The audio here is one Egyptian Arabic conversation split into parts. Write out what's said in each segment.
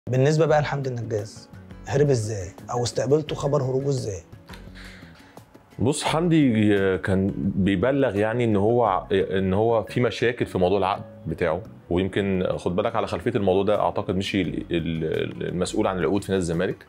بالنسبه بقى لحمدي النجاز هرب ازاي او استقبلته خبر هروبه ازاي بص حمدي كان بيبلغ يعني ان هو ان هو في مشاكل في موضوع العقد بتاعه ويمكن خد بالك على خلفيه الموضوع ده اعتقد مشي ال- ال- المسؤول عن العقود في نادي الزمالك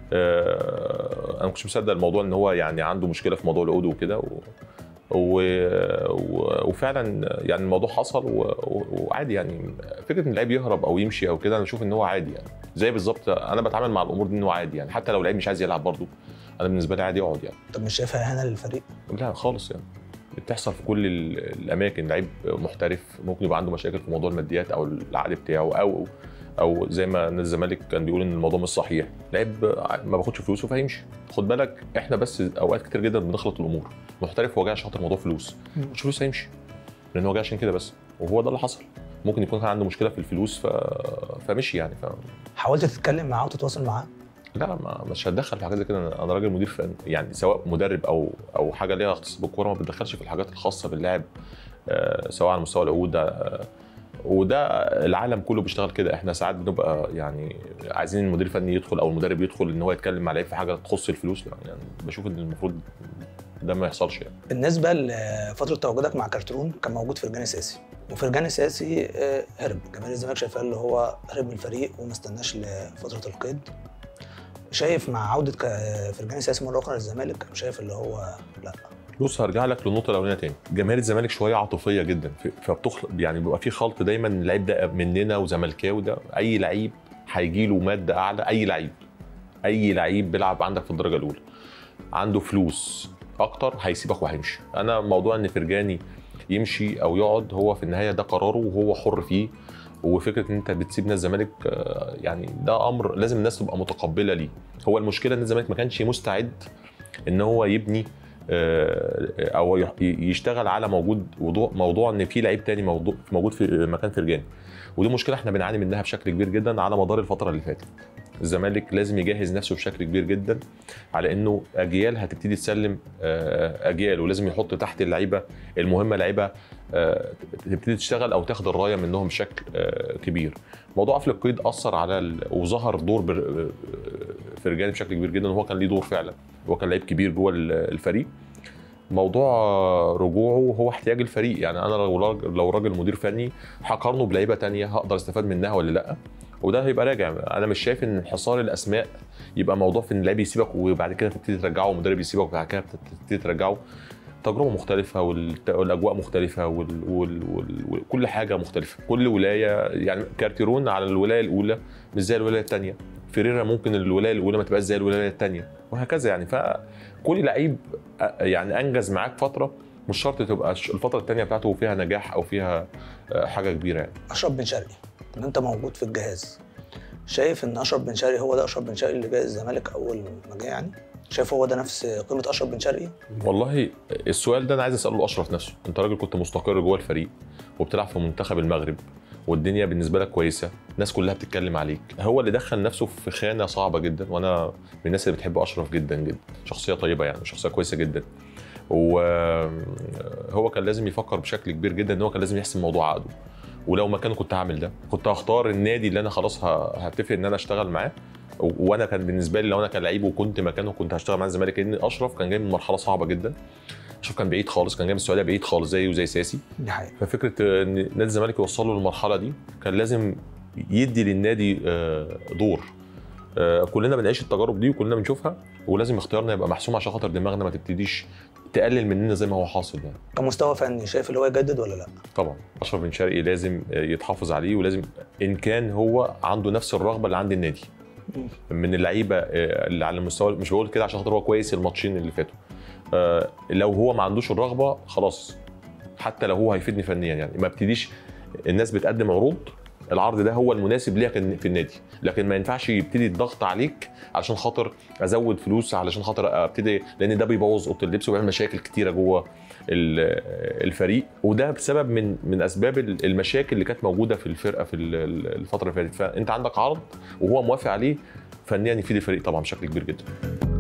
آه، انا ما كنتش مصدق الموضوع ان هو يعني عنده مشكله في موضوع العقود وكده و... و... و... وفعلا يعني الموضوع حصل و... و... وعادي يعني فكره ان اللعيب يهرب او يمشي او كده انا بشوف ان هو عادي يعني زي بالظبط انا بتعامل مع الامور دي انه عادي يعني حتى لو اللعيب مش عايز يلعب برضه انا بالنسبه لي عادي يقعد يعني طب مش شايفها اهانه للفريق لا خالص يعني بتحصل في كل ال- الاماكن لعيب محترف ممكن يبقى عنده مشاكل في موضوع الماديات او العقد بتاعه او او زي ما نادي الزمالك كان بيقول ان الموضوع مش صحيح لعيب ما باخدش فلوسه فهيمشي خد بالك احنا بس اوقات كتير جدا بنخلط الامور محترف هو جاي عشان خاطر موضوع فلوس مم. مش فلوس هيمشي لان هو جاي عشان كده بس وهو ده اللي حصل ممكن يكون كان عنده مشكله في الفلوس ف... فمشي يعني ف... حاولت تتكلم معاه وتتواصل معاه لا ما مش هتدخل في حاجات زي كده أنا- انا راجل مدير فن يعني سواء مدرب او او حاجه ليها اختصاص بالكوره ما بتدخلش في الحاجات الخاصه باللاعب آه، سواء على مستوى العقود آه، وده العالم كله بيشتغل كده احنا ساعات بنبقى يعني عايزين المدير الفني يدخل او المدرب يدخل ان هو يتكلم مع لعيب في حاجه تخص الفلوس لا يعني بشوف ان المفروض ده ما يحصلش يعني بالنسبه لفتره تواجدك مع كارترون كان موجود فرجاني ساسي وفرجاني ساسي آه، هرب جماهير الزمالك شايفاه اللي هو هرب من الفريق وما استناش لفتره القيد شايف مع عوده ك- فرجاني ساسي مره اخرى للزمالك أنا شايف اللي هو لا بص هرجع لك للنقطه الاولانيه تاني جماهير الزمالك شويه عاطفيه جدا ف- فبتخلق يعني بيبقى في خلط دايما اللعيب ده مننا وزملكاوي ده اي لعيب هيجي له ماده اعلى اي لعيب اي لعيب بيلعب عندك في الدرجه الاولى عنده فلوس اكتر هيسيبك وهيمشي انا موضوع ان فرجاني يمشي او يقعد هو في النهايه ده قراره وهو حر فيه وفكره ان انت بتسيب نادي الزمالك آه، يعني ده امر لازم الناس تبقى متقبله ليه هو المشكله ان الزمالك ما كانش مستعد ان هو يبني آه، او يح- يشتغل على موجود موضوع موضوع ان في لعيب تاني موضوع موجود في مكان فرجاني ودي مشكله احنا بنعاني منها بشكل كبير جدا على مدار الفتره اللي فاتت الزمالك لازم يجهز نفسه بشكل كبير جدا على انه اجيال هتبتدي تسلم آه، اجيال ولازم يحط تحت اللعيبه المهمه لعيبه آه، تبتدي تشتغل او تاخد الرايه منهم بشكل آه، كبير موضوع قفل القيد اثر على ال... وظهر دور بر... آه، فرجاني بشكل كبير جدا وهو كان ليه دور فعلا هو كان لعيب كبير جوه ال- الفريق موضوع رجوعه هو احتياج الفريق يعني انا لو راجل لو راجل مدير فني هقارنه بلعيبه تانية هقدر استفاد منها ولا لا وده هيبقى راجع انا مش شايف ان انحصار الاسماء يبقى موضوع في ان اللعيب يسيبك وبعد كده تبتدي ترجعه ومدرب يسيبك وبعد كده تبتدي ترجعه تجربه مختلفه والت- والاجواء مختلفه وال... وال... وال... وكل حاجه مختلفه كل ولايه يعني كارتيرون على الولايه الاولى مش زي الولايه الثانيه فيريرا ممكن الولايه الاولى ما تبقاش زي الولايه الثانيه وهكذا يعني فكل لعيب أ- يعني انجز معاك فتره مش شرط تبقى الش- الفتره الثانيه بتاعته فيها نجاح او فيها آه، حاجه كبيره يعني اشرف بن شرقي ان انت موجود في الجهاز شايف ان اشرف بن شرقي هو ده اشرف بن شرقي اللي جاي الزمالك اول ما جه يعني شايف هو ده نفس قيمه اشرف بن شرقي والله السؤال ده انا عايز اساله اشرف نفسه انت راجل كنت مستقر جوه الفريق وبتلعب في منتخب المغرب والدنيا بالنسبه لك كويسه الناس كلها بتتكلم عليك هو اللي دخل نفسه في خانه صعبه جدا وانا من الناس اللي بتحب اشرف جدا جدا شخصيه طيبه يعني شخصيه كويسه جدا وهو كان لازم يفكر بشكل كبير جدا ان هو كان لازم يحسم موضوع عقده ولو مكانه كنت هعمل ده كنت هختار النادي اللي انا خلاص ه- هتفق ان انا اشتغل معاه و- وانا كان بالنسبه لي لو انا كان لعيب وكنت مكانه كنت هشتغل مع الزمالك لان اشرف كان جاي من مرحله صعبه جدا اشرف كان بعيد خالص كان جاي من السعوديه بعيد خالص زيه وزي ساسي دي حقيقه ففكره ان نادي الزمالك يوصل له للمرحله دي كان لازم يدي للنادي آه، دور آه، كلنا بنعيش التجارب دي وكلنا بنشوفها ولازم اختيارنا يبقى محسوم عشان خاطر دماغنا ما تبتديش تقلل مننا زي ما هو حاصل يعني كمستوى فني شايف اللي هو يجدد ولا لا طبعا اشرف بن شرقي لازم يتحافظ عليه ولازم ان كان هو عنده نفس الرغبه اللي عند النادي من اللعيبه آه، اللي على المستوى مش بقول كده عشان خاطر هو كويس الماتشين اللي فاتوا آه، لو هو ما عندوش الرغبه خلاص حتى لو هو هيفيدني فنيا يعني ما ابتديش الناس بتقدم عروض العرض ده هو المناسب ليك في النادي لكن ما ينفعش يبتدي الضغط عليك علشان خاطر ازود فلوس علشان خاطر ابتدي لان ده بيبوظ اوضه اللبس وبيعمل مشاكل كتيره جوه ال- الفريق وده بسبب من من اسباب المشاكل اللي كانت موجوده في الفرقه في ال- الفتره اللي فاتت فانت عندك عرض وهو موافق عليه فنيا يفيد الفريق طبعا بشكل كبير جدا